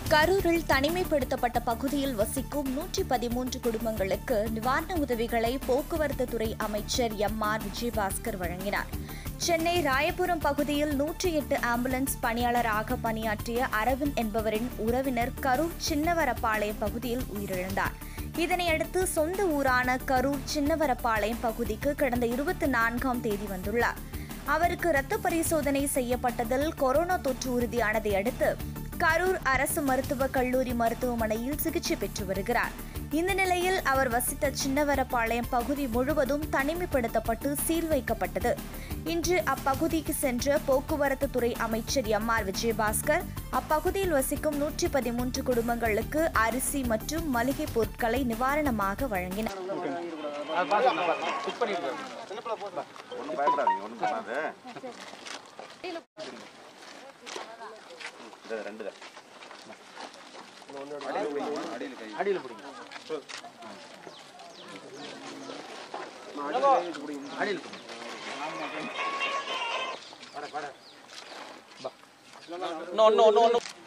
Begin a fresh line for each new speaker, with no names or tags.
கரூரில் தனிமைப்படுத்தப்பட்ட பகுதியில் வசிக்கும் நூற்றி பதிமூன்று குடும்பங்களுக்கு நிவாரண உதவிகளை போக்குவரத்து துறை அமைச்சர் எம் ஆர் விஜயபாஸ்கர் வழங்கினார் சென்னை ராயபுரம் பகுதியில் நூற்றி எட்டு ஆம்புலன்ஸ் பணியாளராக பணியாற்றிய அரவிந்த் என்பவரின் உறவினர் கரூர் சின்னவரப்பாளையம் பகுதியில் உயிரிழந்தார் இதனையடுத்து சொந்த ஊரான கரூர் சின்னவரப்பாளையம் பகுதிக்கு கடந்த இருபத்தி நான்காம் தேதி வந்துள்ளார் அவருக்கு இரத்த பரிசோதனை செய்யப்பட்டதில் கொரோனா தொற்று உறுதியானதை அடுத்து கரூர் அரசு மருத்துவக் கல்லூரி மருத்துவமனையில் சிகிச்சை பெற்று வருகிறார் இந்த நிலையில் அவர் வசித்த சின்னவரப்பாளையம் பகுதி முழுவதும் தனிமைப்படுத்தப்பட்டு சீல் வைக்கப்பட்டது இன்று அப்பகுதிக்கு சென்ற போக்குவரத்து துறை அமைச்சர் எம் ஆர் விஜயபாஸ்கர் அப்பகுதியில் வசிக்கும் நூற்றி பதிமூன்று குடும்பங்களுக்கு அரிசி மற்றும் மளிகை பொருட்களை நிவாரணமாக வழங்கினார்
ஒன்றும் பயப்படாதீங்க ஒன்றும் பண்ணாது இது ரெண்டு தான்
அடியில் பிடிங்க அடியில் பிடிங்க
இன்னும் இன்னும் இன்னும்